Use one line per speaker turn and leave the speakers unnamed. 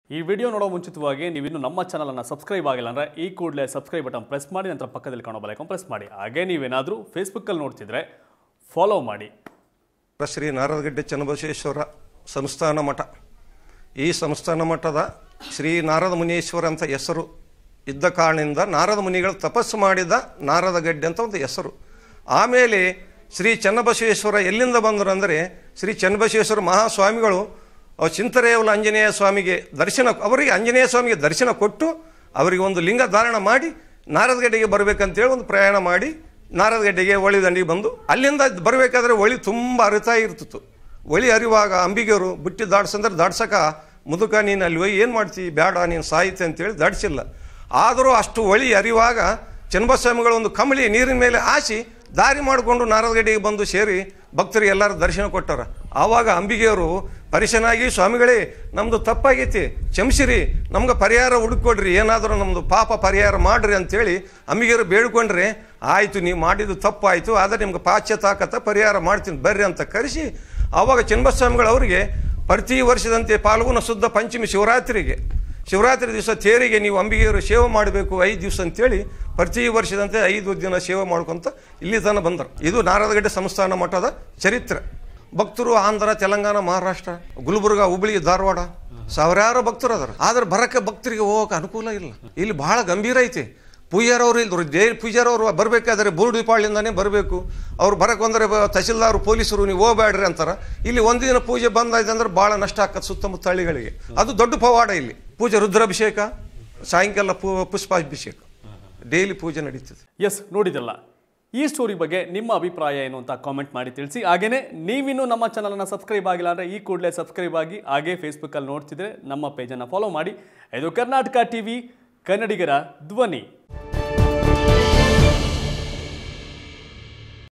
ಈ ವಿಡಿಯೋ ನೋಡೋ ಮುಂಚಿತವಾಗಿ ನೀವಿನ್ನು ನಮ್ಮ ಚಾನಲನ್ನು ಸಬ್ಸ್ಕ್ರೈಬ್ ಆಗಿಲ್ಲ ಅಂದರೆ ಈ ಕೂಡಲೇ ಸಬ್ಸ್ಕ್ರೈಬ್ ಬಟನ್ ಪ್ರೆಸ್ ಮಾಡಿ ನಂತರ ಪಕ್ಕದಲ್ಲಿ ಕಾಣೋ ಬಲೈಕನ್ ಪ್ರೆಸ್ ಮಾಡಿ ಹಾಗೆ ನೀವೇನಾದರೂ ಫೇಸ್ಬುಕ್ಕಲ್ಲಿ ನೋಡ್ತಿದ್ರೆ ಫಾಲೋ ಮಾಡಿ
ಶ್ರೀ ನಾರದಗಡ್ಡೆ ಚನ್ನಬಸವೇಶ್ವರ ಸಂಸ್ಥಾನ ಮಠ ಈ ಸಂಸ್ಥಾನ ಮಠದ ಶ್ರೀ ನಾರದ ಮುನೀಶ್ವರ ಅಂತ ಹೆಸರು ಇದ್ದ ಕಾರಣದಿಂದ ನಾರದ ಮುನಿಗಳು ತಪಸ್ಸು ಮಾಡಿದ ನಾರದಗಡ್ಡೆ ಅಂತ ಒಂದು ಹೆಸರು ಆಮೇಲೆ ಶ್ರೀ ಚನ್ನಬಸವೇಶ್ವರ ಎಲ್ಲಿಂದ ಬಂದರು ಅಂದರೆ ಶ್ರೀ ಚನ್ನಬಸವೇಶ್ವರ ಮಹಾಸ್ವಾಮಿಗಳು ಅವ ಚಿಂತರೇವಲ ಆಂಜನೇಯ ಸ್ವಾಮಿಗೆ ದರ್ಶನ ಅವರಿಗೆ ಆಂಜನೇಯ ಸ್ವಾಮಿಗೆ ದರ್ಶನ ಕೊಟ್ಟು ಅವರಿಗೆ ಒಂದು ಲಿಂಗ ಧಾರಣ ಮಾಡಿ ನಾರದಗಡ್ಡೆಗೆ ಬರಬೇಕಂತೇಳಿ ಒಂದು ಪ್ರಯಾಣ ಮಾಡಿ ನಾರದಗಡ್ಡೆಗೆ ಹೊಳಿ ದಂಡಿಗೆ ಬಂದು ಅಲ್ಲಿಂದ ಬರಬೇಕಾದ್ರೆ ಹೊಳಿ ತುಂಬ ಅರಿತಾ ಇರ್ತಿತ್ತು ಹೊಳಿ ಅರಿವಾಗ ಅಂಬಿಗೆಯವರು ಬುಟ್ಟಿ ದಾಡ್ಸಂದ್ರೆ ದಾಡ್ಸಕ ಮುದುಕ ನೀನು ಅಲ್ಲಿ ಹೋಗಿ ಏನು ಮಾಡ್ತಿ ಬೇಡ ನೀನು ಸಾಯಿತೆ ಅಂತೇಳಿ ದಾಡ್ಸಿಲ್ಲ ಆದರೂ ಅಷ್ಟು ಹೊಳಿ ಅರಿವಾಗ ಚನ್ನಬಸ್ವಾಮಿಗಳು ಒಂದು ಕಂಬಳಿ ನೀರಿನ ಮೇಲೆ ಹಾಸಿ ದಾರಿ ಮಾಡಿಕೊಂಡು ನಾರದಗಡ್ಡೆಗೆ ಬಂದು ಸೇರಿ ಭಕ್ತರಿಗೆ ಎಲ್ಲರೂ ದರ್ಶನ ಕೊಟ್ಟಾರ ಆವಾಗ ಅಂಬಿಗೆಯವರು ಪರಿಶನಾಗಿ ಸ್ವಾಮಿಗಳೇ ನಮ್ಮದು ತಪ್ಪಾಗೈತಿ ಕ್ಷಮಿಸಿರಿ ನಮ್ಗೆ ಪರಿಹಾರ ಹುಡುಕೊಡ್ರಿ ಏನಾದರೂ ನಮ್ಮದು ಪಾಪ ಪರಿಹಾರ ಮಾಡ್ರಿ ಅಂತೇಳಿ ಅಂಬಿಗೆಯವರು ಬೇಡ್ಕೊಂಡ್ರೆ ಆಯಿತು ನೀವು ಮಾಡಿದ್ದು ತಪ್ಪಾಯಿತು ಆದರೆ ನಿಮ್ಗೆ ಪಾಶ್ಚಾತ್ತಾಕತ್ತ ಪರಿಹಾರ ಮಾಡ್ತೀನಿ ಬರ್ರಿ ಅಂತ ಕರೆಸಿ ಆವಾಗ ಚನ್ನಬಸ್ವಾಮಿಗಳು ಅವರಿಗೆ ಪ್ರತಿ ವರ್ಷದಂತೆ ಪಾಲ್ಗುಣ ಶುದ್ಧ ಪಂಚಮಿ ಶಿವರಾತ್ರಿಗೆ ಶಿವರಾತ್ರಿ ದಿವಸ ತೇರಿಗೆ ನೀವು ಅಂಬಿಗೆಯವರು ಸೇವೆ ಮಾಡಬೇಕು ಐದು ದಿವಸ ಅಂತೇಳಿ ಪ್ರತಿ ವರ್ಷದಂತೆ ಐದು ದಿನ ಸೇವೆ ಮಾಡ್ಕೊಂತ ಇಲ್ಲಿ ತನಕ ಬಂದರು ಇದು ನಾರದಗಡ್ಡೆ ಸಂಸ್ಥಾನ ಮಠದ ಚರಿತ್ರೆ ಭಕ್ತರು ಆಂಧ್ರ ತೆಲಂಗಾಣ ಮಹಾರಾಷ್ಟ್ರ ಗುಲ್ಬರ್ಗ ಹುಬ್ಳಿ ಧಾರವಾಡ ಸಾವಿರಾರು ಭಕ್ತರು ಅದಾರ ಆದ್ರೆ ಬರಕ್ಕೆ ಭಕ್ತರಿಗೆ ಹೋಗಕ್ಕೆ ಅನುಕೂಲ ಇಲ್ಲ ಇಲ್ಲಿ ಬಹಳ ಗಂಭೀರ ಐತಿ ಪೂಜಾರವರು ಇಲ್ದರು ದೇ ಪೂಜಾರವರು ಬರಬೇಕಾದ್ರೆ ಬೂರ್ಡಿಪಾಳ್ಯದಿಂದಾನೇ ಬರಬೇಕು ಅವ್ರು ಬರಕ್ಕೆ ಬಂದರೆ ಬ- ತಹಸೀಲ್ದಾರ್ ಪೊಲೀಸರು ನೀವು ಹೋಗ್ಬೇಡ್ರಿ ಅಂತಾರೆ ಇಲ್ಲಿ ಒಂದು ದಿನ ಪೂಜೆ ಬಂದಾಯ್ತು ಅಂದ್ರೆ ಭಾಳ ನಷ್ಟ ಆಕತ್ ಸುತ್ತಮುತ್ತ ಹಳ್ಳಿಗಳಿಗೆ ಅದು ದೊಡ್ಡ ಪವಾಡ ಇಲ್ಲಿ ಪೂಜೆ ರುದ್ರಾಭಿಷೇಕ ಸಾಯಂಕಾಲ ಪೂ ಪುಷ್ಪಾಭಿಷೇಕ ಡೈಲಿ ಪೂಜೆ ನಡೀತದೆ
ಎಸ್ ನೋಡಿದಲ್ಲ ಈ ಸ್ಟೋರಿ ಬಗ್ಗೆ ನಿಮ್ಮ ಅಭಿಪ್ರಾಯ ಏನು ಅಂತ ಕಾಮೆಂಟ್ ಮಾಡಿ ತಿಳಿಸಿ ಹಾಗೇನೇ ನೀವಿನ್ನೂ ನಮ್ಮ ಚಾನಲನ್ನು ಸಬ್ಸ್ಕ್ರೈಬ್ ಆಗಿಲ್ಲ ಅಂದರೆ ಈ ಕೂಡಲೇ ಸಬ್ಸ್ಕ್ರೈಬ್ ಆಗಿ ಹಾಗೇ ಫೇಸ್ಬುಕ್ಕಲ್ಲಿ ನೋಡ್ತಿದ್ರೆ ನಮ್ಮ ಪೇಜನ್ನು ಫಾಲೋ ಮಾಡಿ ಇದು ಕರ್ನಾಟಕ ಟಿವಿ ಕನ್ನಡಿಗರ ಧ್ವನಿ